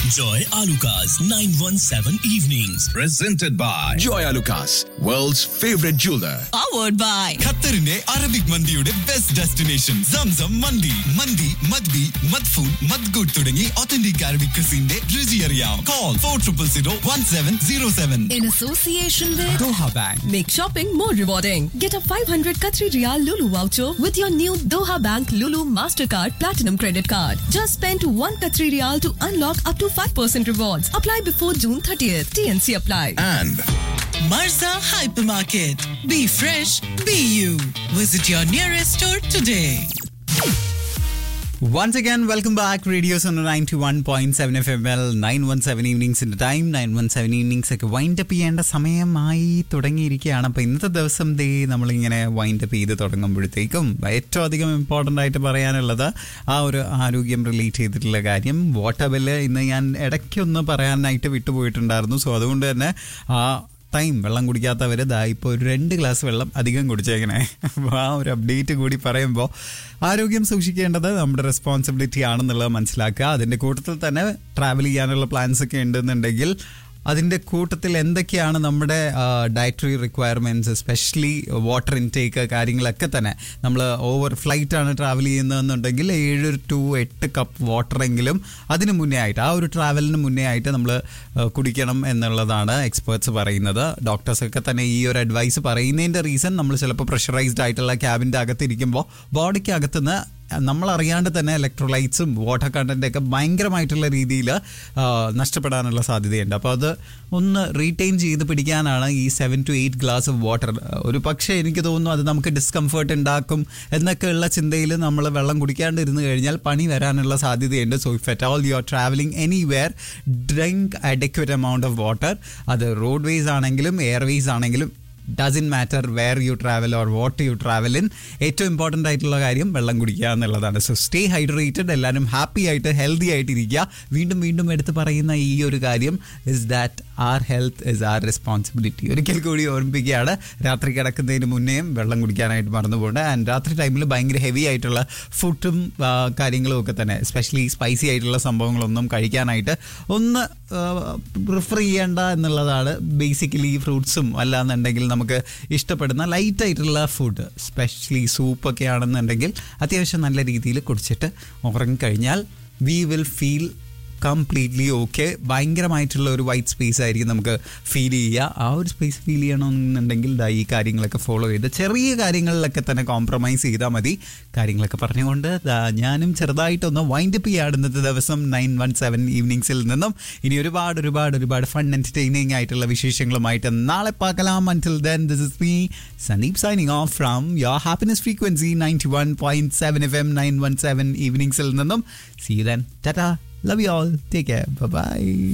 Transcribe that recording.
Enjoy Alucard's 917 evenings. presented by Joy Lucas, world's favorite jeweler. powered by ഖത്തറിന്റെ Arabic മന്തിയുടെ best destination Zamzam മന്തി മന്തി മദ്ബി മദ്ഫൂൺ മദ്ഗുഡ് തുടങ്ങി ഒത്തന്റിക് അറബിക് ക്രിസിന്റെ രുചി അറിയാം call four triple zero one seven zero seven in association with Doha bank Make shopping more rewarding. Get a 500 Qatari Riyal Lulu voucher with your new Doha Bank Lulu Mastercard Platinum Credit Card. Just spend 1 Qatari Riyal to unlock up to 5% rewards. Apply before June 30th. TNC apply. And Marza Hypermarket. Be fresh, be you. Visit your nearest store today. Once again, welcome back. Radios on 91.7 FML 917 evenings in the time. 917 evenings ഒക്കെ wind up ചെയ്യേണ്ട സമയമായി തുടങ്ങിയിരിക്കുകയാണ് അപ്പോൾ ഇന്നത്തെ ദിവസം ദേ നമ്മളിങ്ങനെ wind up ചെയ്ത് തുടങ്ങുമ്പോഴത്തേക്കും ഏറ്റവും അധികം ഇമ്പോർട്ടൻ്റ് ആയിട്ട് പറയാനുള്ളത് ആ ഒരു ആരോഗ്യം റിലേറ്റ് ചെയ്തിട്ടുള്ള കാര്യം വാട്ടർ ബില്ല് ഇന്ന് ഞാൻ ഇടയ്ക്കൊന്ന് പറയാനായിട്ട് വിട്ടുപോയിട്ടുണ്ടായിരുന്നു സോ അതുകൊണ്ട് തന്നെ ആ ടൈം വെള്ളം കുടിക്കാത്തവർ ദാ ഇപ്പോൾ ഒരു രണ്ട് ഗ്ലാസ് വെള്ളം അധികം കുടിച്ചേക്കണേ അപ്പോൾ ആ ഒരു അപ്ഡേറ്റ് കൂടി പറയുമ്പോൾ ആരോഗ്യം സൂക്ഷിക്കേണ്ടത് നമ്മുടെ റെസ്പോൺസിബിലിറ്റി ആണെന്നുള്ളത് മനസ്സിലാക്കുക അതിൻ്റെ കൂട്ടത്തിൽ തന്നെ ട്രാവൽ ചെയ്യാനുള്ള പ്ലാൻസ് ഒക്കെ ഉണ്ടെന്നുണ്ടെങ്കിൽ അതിൻ്റെ കൂട്ടത്തിൽ എന്തൊക്കെയാണ് നമ്മുടെ dietary requirements especially water intake കാര്യങ്ങളൊക്കെ തന്നെ നമ്മൾ ഓവർ ഫ്ലൈറ്റ് ആണ് ട്രാവൽ ചെയ്യുന്നതെന്നുണ്ടെങ്കിൽ ഏഴ് ടു എട്ട് കപ്പ് വാട്ടറെങ്കിലും അതിന് മുന്നേ ആയിട്ട് ആ ഒരു ട്രാവലിന് മുന്നേ ആയിട്ട് നമ്മൾ കുടിക്കണം എന്നുള്ളതാണ് എക്സ്പേർട്സ് പറയുന്നത് ഡോക്ടേഴ്സൊക്കെ തന്നെ ഈ ഒരു അഡ്വൈസ് പറയുന്നതിൻ്റെ റീസൺ നമ്മൾ ചിലപ്പോൾ പ്രഷറൈസ്ഡ് ആയിട്ടുള്ള ക്യാബിൻ്റെ അകത്തിരിക്കുമ്പോൾ ബോഡിക്ക് അകത്തുനിന്ന് നമ്മൾ അറിയാണ്ട് തന്നെ ഇലക്ട്രോലൈറ്റ്സും വാട്ടർ കണ്ടന്റ് ഒക്കെ ഭയങ്കരമായിട്ടുള്ള രീതിയിൽ നഷ്ടപ്പെടാനുള്ള സാധ്യതയുണ്ട് അപ്പോൾ അത് ഒന്ന് റീറ്റെയിൻ ചെയ്ത് പിടിക്കാനാണ് ഈ seven to eight glass of water ഒരു പക്ഷേ എനിക്ക് തോന്നുന്നു അത് നമുക്ക് ഡിസ്കംഫേർട്ട് ഉണ്ടാക്കും എന്നൊക്കെയുള്ള ചിന്തയിൽ നമ്മൾ വെള്ളം കുടിക്കാണ്ടിരുന്ന് കഴിഞ്ഞാൽ പണി വരാനുള്ള സാധ്യതയുണ്ട് so if at all you are travelling anywhere drink adequate amount of water അത് റോഡ് വേസ് ആണെങ്കിലും എയർവേസ് ആണെങ്കിലും doesn't matter where you travel or what you travel in ഏറ്റവും ഇമ്പോർട്ടൻ്റ് ആയിട്ടുള്ള കാര്യം വെള്ളം കുടിക്കുക എന്നുള്ളതാണ് സോ സ്റ്റേ ഹൈഡ്രേറ്റഡ് എല്ലാവരും ഹാപ്പി ആയിട്ട് ഹെൽത്തി ആയിട്ട് ഇരിക്കുക വീണ്ടും വീണ്ടും എടുത്ത് പറയുന്ന ഈ ഒരു കാര്യം is that our health is our responsibility ഒരിക്കൽ കൂടി ഓർമ്മിപ്പിക്കുകയാണ് രാത്രി കിടക്കുന്നതിന് മുന്നേയും വെള്ളം കുടിക്കാനായിട്ട് മറന്നു പോകേണ്ട ആൻഡ് രാത്രി ടൈമിൽ ഭയങ്കര ഹെവി ആയിട്ടുള്ള ഫുഡും കാര്യങ്ങളും ഒക്കെ തന്നെ എസ്പെഷ്യലി സ്പൈസി ആയിട്ടുള്ള സംഭവങ്ങളൊന്നും കഴിക്കാനായിട്ട് ഒന്ന് പ്രിഫർ ചെയ്യേണ്ട എന്നുള്ളതാണ് ബേസിക്കലി ഫ്രൂട്ട്സും അല്ലാന്നുണ്ടെങ്കിൽ നമുക്ക് ഇഷ്ടപ്പെടുന്ന ലൈറ്റ് ആയിട്ടുള്ള ഫുഡ് സ്പെഷ്യലി സൂപ്പൊക്കെ ആണെന്നുണ്ടെങ്കിൽ അത്യാവശ്യം നല്ല രീതിയിൽ കുടിച്ചിട്ട് ഉറങ്ങിക്കഴിഞ്ഞാൽ we will feel completely okay ഭയങ്കരമായിട്ടുള്ള ഒരു വൈറ്റ് സ്പേസ് ആയിരിക്കും നമുക്ക് ഫീൽ ചെയ്യുക ആ ഒരു സ്പേസ് ഫീൽ ചെയ്യണമെന്നുണ്ടെങ്കിൽ ദാ ഈ കാര്യങ്ങളൊക്കെ ഫോളോ ചെയ്ത് ചെറിയ കാര്യങ്ങളിലൊക്കെ തന്നെ കോംപ്രമൈസ് ചെയ്താൽ മതി കാര്യങ്ങളൊക്കെ പറഞ്ഞുകൊണ്ട് ദാ ഞാനും ചെറുതായിട്ടൊന്ന് വൈൻഡ് അപ്പ് ചെയ്യാടുന്നത് ദിവസം നയൻ വൺ സെവൻ ഈവനിങ്സിൽ നിന്നും ഇനി ഒരുപാട് ഒരുപാട് ഒരുപാട് ഫൺ എൻ്റർടൈനിങ് ആയിട്ടുള്ള വിശേഷങ്ങളുമായിട്ട് നാളെ പാക്കലാം until then this is me Saneep signing off from your happiness frequency ninety one point seven F M nine one seven ഈവനിങ്സിൽ നിന്നും see then tata Love you all. Take care. Bye bye.